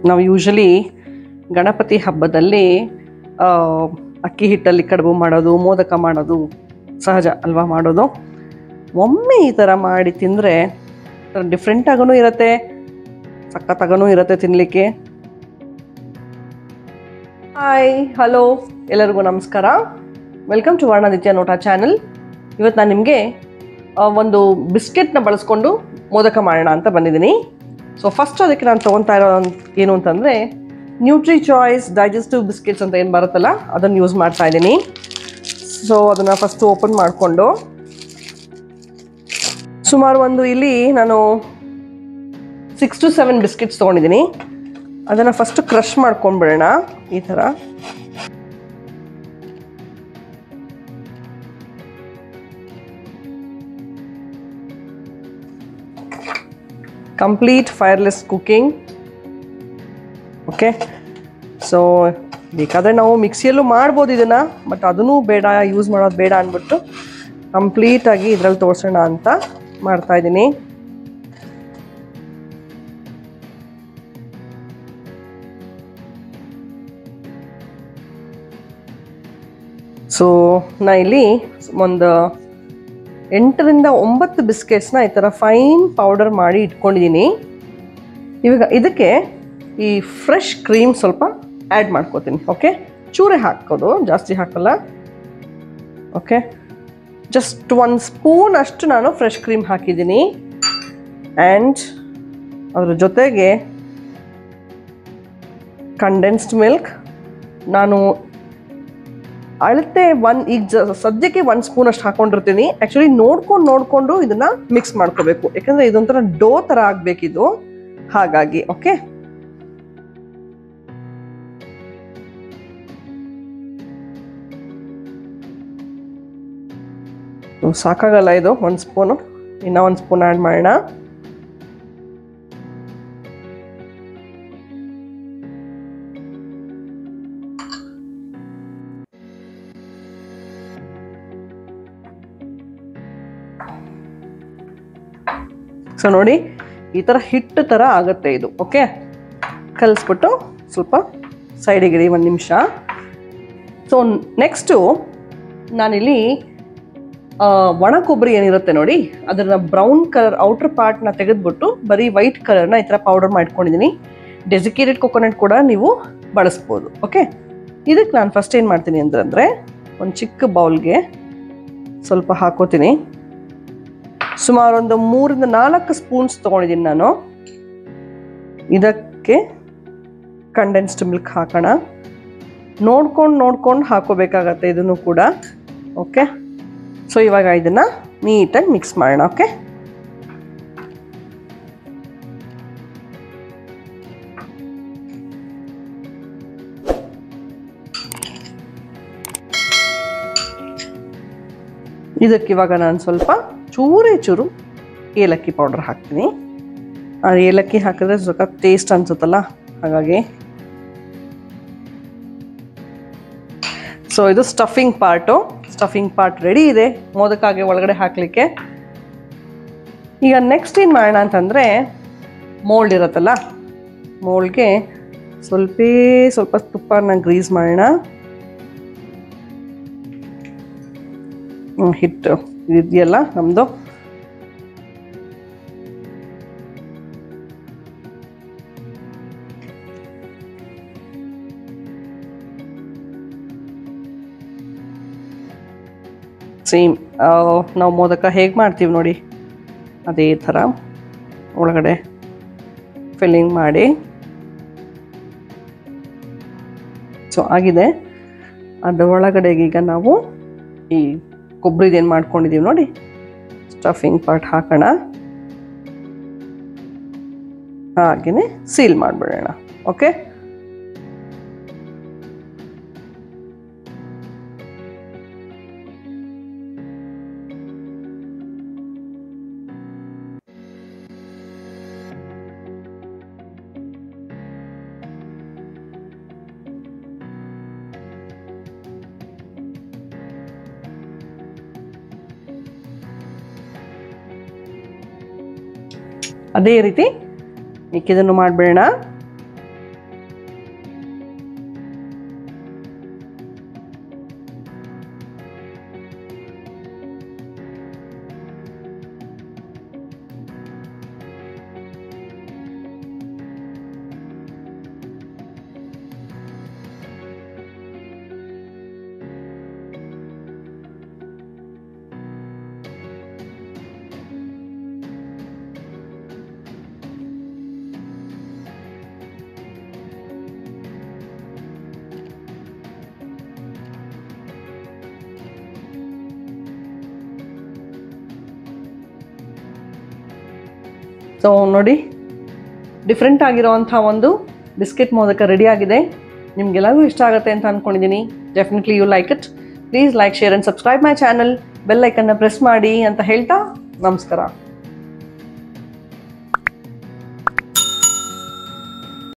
ನಾವು ಯೂಶಲಿ ಗಣಪತಿ ಹಬ್ಬದಲ್ಲಿ ಆ, ಅಕ್ಕಿ ಹಿಟ್ಟಲ್ಲಿ ಕಡುಬು ಮಾಡೋದು ಮೋದಕ ಮಾಡೋದು ಸಹಜ ಅಲ್ವಾ ಮಾಡೋದು ಒಮ್ಮೆ ಈ ಥರ ಮಾಡಿ ತಿಂದರೆ ಡಿಫ್ರೆಂಟ್ ಆಗೂ ಇರುತ್ತೆ ಸಖತ್ತಾಗೂ ಇರುತ್ತೆ ತಿನ್ನಲಿಕ್ಕೆ ಹಾಯ್ ಹಲೋ ಎಲ್ಲರಿಗೂ ನಮಸ್ಕಾರ ವೆಲ್ಕಮ್ ಟು ವರ್ಣಾದಿತ್ಯ ನೋಟ ಚಾನಲ್ ಇವತ್ತು ನಾನು ನಿಮಗೆ ಒಂದು ಬಿಸ್ಕೆಟ್ನ ಬಳಸ್ಕೊಂಡು ಮೋದಕ ಮಾಡೋಣ ಅಂತ ಬಂದಿದ್ದೀನಿ ಸೊ ಫಸ್ಟ್ ಅದಕ್ಕೆ ನಾನು ತೊಗೊತಾ ಇರೋ ಏನು ಅಂತಂದರೆ ನ್ಯೂಟ್ರಿ ಚಾಯ್ಸ್ ಡೈಜೆಸ್ಟಿವ್ ಬಿಸ್ಕೆಟ್ಸ್ ಅಂತ ಏನು ಬರುತ್ತಲ್ಲ ಅದನ್ನು ಯೂಸ್ ಮಾಡ್ತಾ ಇದ್ದೀನಿ ಸೊ ಅದನ್ನು ಫಸ್ಟು ಓಪನ್ ಮಾಡಿಕೊಂಡು ಸುಮಾರು ಒಂದು ಇಲ್ಲಿ ನಾನು ಸಿಕ್ಸ್ ಟು ಸೆವೆನ್ ಬಿಸ್ಕೆಟ್ಸ್ ತೊಗೊಂಡಿದ್ದೀನಿ ಅದನ್ನು ಫಸ್ಟ್ ಕ್ರಷ್ ಮಾಡ್ಕೊಂಡ್ಬಿಡೋಣ ಈ ಥರ complete fireless cooking okay so ಬೇಕಾದರೆ ನಾವು ಮಿಕ್ಸಿಯಲ್ಲೂ ಮಾಡ್ಬೋದು ಇದನ್ನು ಬಟ್ ಅದನ್ನೂ ಬೇಡ ಯೂಸ್ ಮಾಡೋದು ಬೇಡ ಅಂದ್ಬಿಟ್ಟು ಕಂಪ್ಲೀಟಾಗಿ ಇದರಲ್ಲಿ ತೋರಿಸೋಣ ಅಂತ ಮಾಡ್ತಾ ಇದ್ದೀನಿ ಸೊ ನಾ ಇಲ್ಲಿ ಒಂದು ಎಂಟರಿಂದ ಒಂಬತ್ತು ಬಿಸ್ಕೆಟ್ಸ್ನ ಈ ಥರ ಫೈನ್ ಪೌಡರ್ ಮಾಡಿ ಇಟ್ಕೊಂಡಿದ್ದೀನಿ ಇವಾಗ ಇದಕ್ಕೆ ಈ ಫ್ರೆಶ್ ಕ್ರೀಮ್ ಸ್ವಲ್ಪ ಆ್ಯಡ್ ಮಾಡ್ಕೋತೀನಿ ಓಕೆ ಚೂರೆ ಹಾಕೋದು ಜಾಸ್ತಿ ಹಾಕಲ್ಲ ಓಕೆ ಜಸ್ಟ್ ಒಂದು ಸ್ಪೂನ್ ಅಷ್ಟು ನಾನು ಫ್ರೆಶ್ ಕ್ರೀಮ್ ಹಾಕಿದ್ದೀನಿ ಆ್ಯಂಡ್ ಅದ್ರ ಜೊತೆಗೆ ಕಂಡೆನ್ಸ್ಡ್ ಮಿಲ್ಕ್ ನಾನು ಅಳತೆ ಒಂದು ಈಗ ಜ ಸದ್ಯಕ್ಕೆ ಒಂದು ಸ್ಪೂನ್ ಅಷ್ಟು ಹಾಕೊಂಡಿರ್ತೀನಿ ಆ್ಯಕ್ಚುಲಿ ನೋಡ್ಕೊಂಡು ನೋಡಿಕೊಂಡು ಇದನ್ನು ಮಿಕ್ಸ್ ಮಾಡ್ಕೋಬೇಕು ಯಾಕಂದರೆ ಇದೊಂಥರ ಡೋ ಥರ ಆಗಬೇಕಿದು ಹಾಗಾಗಿ ಓಕೆ ಸಾಕಾಗಲ್ಲ ಇದು ಒಂದು ಸ್ಪೂನು ಇನ್ನೂ ಒಂದು ಸ್ಪೂನ್ ಆ್ಯಡ್ ಮಾಡೋಣ ಸೊ ನೋಡಿ ಈ ಥರ ಹಿಟ್ಟು ಥರ ಆಗುತ್ತೆ ಇದು ಓಕೆ ಕಲಿಸ್ಬಿಟ್ಟು ಸ್ವಲ್ಪ ಸೈಡಿಗೆ ಇಡಿ ಒಂದು ನಿಮಿಷ ಸೊ ನೆಕ್ಸ್ಟು ನಾನಿಲ್ಲಿ ಆ, ಒಣ ಕೊಬ್ಬರಿ ಏನಿರುತ್ತೆ ನೋಡಿ ಅದನ್ನ ಬ್ರೌನ್ ಕಲರ್ ಔಟರ್ ಪಾರ್ಟ್ನ ತೆಗೆದ್ಬಿಟ್ಟು ಬರೀ ವೈಟ್ ಕಲರ್ನ ಈ ಥರ ಪೌಡರ್ ಮಾಡ್ಕೊಂಡಿದ್ದೀನಿ ಡೆಸಿಕೇಟೆಡ್ ಕೊಕೊನಟ್ ಕೂಡ ನೀವು ಬಳಸ್ಬೋದು ಓಕೆ ಇದಕ್ಕೆ ನಾನು ಫಸ್ಟ್ ಏನು ಮಾಡ್ತೀನಿ ಅಂತಂದರೆ ಒಂದು ಚಿಕ್ಕ ಬೌಲ್ಗೆ ಸ್ವಲ್ಪ ಹಾಕೋತೀನಿ ಸುಮಾರು ಒಂದು ಮೂರಿಂದ ನಾಲ್ಕು ಸ್ಪೂನ್ಸ್ ತೊಗೊಂಡಿದ್ದೀನಿ ನಾನು ಇದಕ್ಕೆ ಕಂಡೆನ್ಸ್ಡ್ ಮಿಲ್ಕ್ ಹಾಕೋಣ ನೋಡ್ಕೊಂಡು ನೋಡ್ಕೊಂಡು ಹಾಕೋಬೇಕಾಗತ್ತೆ ಇದನ್ನು ಕೂಡ ಓಕೆ ಸೊ ಇವಾಗ ಇದನ್ನು ನೀಟಾಗಿ ಮಿಕ್ಸ್ ಮಾಡೋಣ ಓಕೆ ಇದಕ್ಕೆ ಇವಾಗ ನಾನು ಸ್ವಲ್ಪ ಚೂರೇ ಚೂರು ಏಲಕ್ಕಿ ಪೌಡರ್ ಹಾಕ್ತೀನಿ ಆ ಏಲಕ್ಕಿ ಹಾಕಿದ್ರೆ ಸ್ವಲ್ಪ ಟೇಸ್ಟ್ ಅನ್ಸುತ್ತಲ್ಲ ಹಾಗಾಗಿ ಸೊ ಇದು stuffing part stuffing part ready ಇದೆ ಮೋದಕಾಗೆ ಒಳಗಡೆ ಹಾಕಲಿಕ್ಕೆ ಈಗ ನೆಕ್ಸ್ಟ್ ಏನು ಮಾಡೋಣ ಅಂತಂದರೆ ಮೋಲ್ಡ್ ಇರುತ್ತಲ್ಲ ಮೋಲ್ಡ್ಗೆ ಸ್ವಲ್ಪೇ ಸ್ವಲ್ಪ ತುಪ್ಪನ ಗ್ರೀಸ್ ಮಾಡೋಣ ಹ್ಮ್, ಹಿಟ್ಟು ಇದೆಯಲ್ಲ ನಮ್ಮದು ಸೇಮ್ ನಾವು ಮೋದಕ ಹೇಗೆ ಮಾಡ್ತೀವಿ ನೋಡಿ ಅದೇ ಥರ ಒಳಗಡೆ ಫಿಲ್ಲಿಂಗ್ ಮಾಡಿ ಸೊ ಆಗಿದೆ ಅದ್ರ ಒಳಗಡೆಗೆ ಈಗ ನಾವು ಈ ಕೊಬ್ಬರಿದು ಏನು ಮಾಡ್ಕೊಂಡಿದ್ದೀವಿ ನೋಡಿ ಸ್ಟಫಿಂಗ್ ಪಾರ್ಟ್ ಹಾಕೋಣ ಹಾಗೆಯೇ ಸೀಲ್ ಮಾಡಿಬಿಡೋಣ ಓಕೆ ಅದೇ ರೀತಿ ಮಿಕ್ಕಿದನ್ನು ಮಾಡಿಬಿಡೋಣ ಸೊ ನೋಡಿ ಡಿಫ್ರೆಂಟ್ ಆಗಿರೋವಂಥ ಒಂದು ಬಿಸ್ಕೆಟ್ ಮೋದಕ ರೆಡಿ ಆಗಿದೆ ನಿಮ್ಗೆಲ್ಲರಿಗೂ ಇಷ್ಟ ಆಗುತ್ತೆ ಅಂತ ಅಂದ್ಕೊಂಡಿದ್ದೀನಿ definitely you like it please like share and subscribe my channel bell ಐಕನ್ನ ಪ್ರೆಸ್ ಮಾಡಿ ಅಂತ ಹೇಳ್ತಾ ನಮಸ್ಕಾರ